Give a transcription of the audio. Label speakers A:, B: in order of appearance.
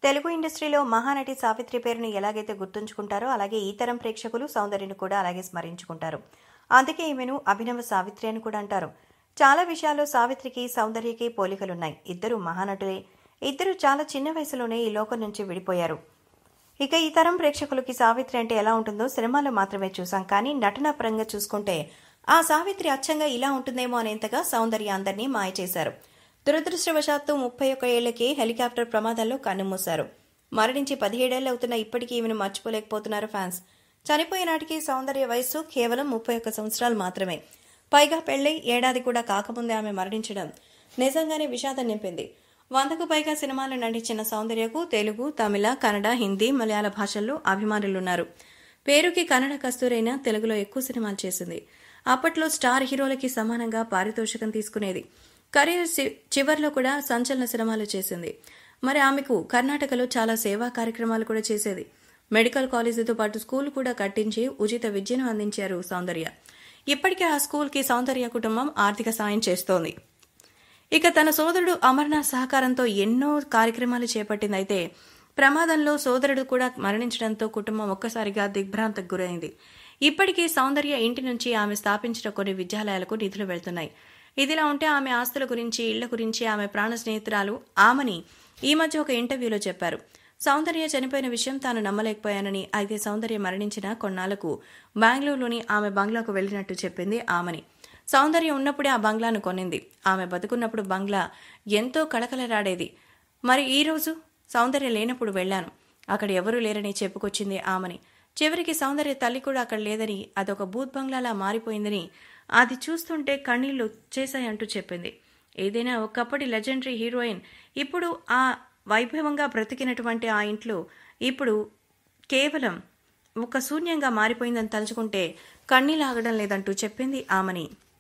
A: తెలుగు ఇండస్ట్రీలో మహానటి సావిత్రి పేరును ఎలాగైతే గుర్తుంచుకుంటారో అలాగే ఈ తరం ప్రేక్షకులు సౌందర్యను కూడా అలాగే స్మరించుకుంటారు అందుకే ఈమెను అభినవ సావిత్రి అని కూడా అంటారు చాలా విషయాల్లో సావిత్రికి సౌందర్యకి పోలికలున్నాయి ఇద్దరు మహానటులే ఇద్దరు చాలా చిన్న వయసులోనే ఈ లోకం నుంచి విడిపోయారు ఇక ఈ తరం ప్రేక్షకులకి సావిత్రి అంటే ఎలా ఉంటుందో సినిమాలో మాత్రమే చూసాం కానీ నటనా పరంగా చూసుకుంటే ఆ సావిత్రి అచ్చంగా ఇలా ఉంటుందేమో అనేంతగా సౌందర్య అందరినీ మాయ చేశారు దురదృష్టవశాత్తు ముప్పై ఒక్క ఏళ్లకి హెలికాప్టర్ ప్రమాదంలో కన్నుమూశారు మరణించి పదిహేడేళ్లు అవుతున్న ఇప్పటికీ ఈమెను మర్చిపోలేకపోతున్నారు ఫ్యాన్స్ చనిపోయే నాటికి సౌందర్య వయస్సు కేవలం ముప్పై ఒక్క సంవత్సరాలు మాత్రమే పైగా పెళ్లై ఏడాది కూడా కాకముందే ఆమె మరణించడం నిజంగానే విషాదం నింపింది వందకు పైగా సినిమాలు నటించిన సౌందర్యకు తెలుగు తమిళ కన్నడ హిందీ మలయాళ భాషల్లో అభిమానులున్నారు పేరుకి కన్నడ కస్తూరైన తెలుగులో ఎక్కువ సినిమాలు చేసింది అప్పట్లో స్టార్ హీరోలకి సమానంగా పారితోషికం తీసుకునేది కెరీర్ చి- చివర్లో కూడా సంచలన సినిమాలు చేసింది మరి ఆమెకు కర్ణాటకలో చాలా సేవా కార్యక్రమాలు కూడా చేసేది మెడికల్ కాలేజీతో పాటు స్కూల్ కూడా కట్టించి ఉచిత విద్యను అందించారు సౌందర్య ఇప్పటికే ఆ స్కూల్కి సౌందర్య కుటుంబం ఆర్థిక సాయం చేస్తోంది ఇక తన సోదరుడు అమర్నాథ్ సహకారంతో ఎన్నో కార్యక్రమాలు చేపట్టిందైతే ప్రమాదంలో సోదరుడు కూడా మరణించడంతో కుటుంబం ఒక్కసారిగా దిగ్భ్రాంతికి గురైంది ఇప్పటికీ సౌందర్య ఇంటి నుంచి ఆమె స్థాపించిన కొన్ని విద్యాలయాలకు నిధులు వెళ్తున్నాయి ఇదిలా ఉంటే ఆమె ఆస్తుల గురించి ఇళ్ల గురించి ఆమె ప్రాణ స్నేహితురాలు ఆమని ఈ మధ్య ఒక ఇంటర్వ్యూలో చెప్పారు సౌందర్య చనిపోయిన విషయం తాను నమ్మలేకపోయానని అయితే సౌందర్య మరణించిన కొన్నాళ్లకు బెంగళూరులోని ఆమె బంగ్లాకు వెళ్లినట్టు చెప్పింది ఆమని సౌందర్య ఉన్నప్పుడే ఆ బంగ్లాను కొనింది ఆమె బతుకున్నప్పుడు బంగ్లా ఎంతో కళకళలాడేది మరి ఈ రోజు సౌందర్య లేనప్పుడు వెళ్ళాను అక్కడ ఎవరూ లేరని చెప్పుకొచ్చింది ఆమని చివరికి సౌందర్య తల్లి కూడా అక్కడ లేదని అదొక బూత్ బంగ్లాలా మారిపోయిందని అది చూస్తుంటే కన్నీళ్లు చేశాయంటూ చెప్పింది ఏదైనా ఒకప్పటి లెజెండరీ హీరోయిన్ ఇప్పుడు ఆ వైభవంగా బ్రతికినటువంటి ఆ ఇంట్లో ఇప్పుడు కేవలం ఒక శూన్యంగా మారిపోయిందని తలుచుకుంటే కన్నీలాగడం లేదంటూ చెప్పింది ఆమని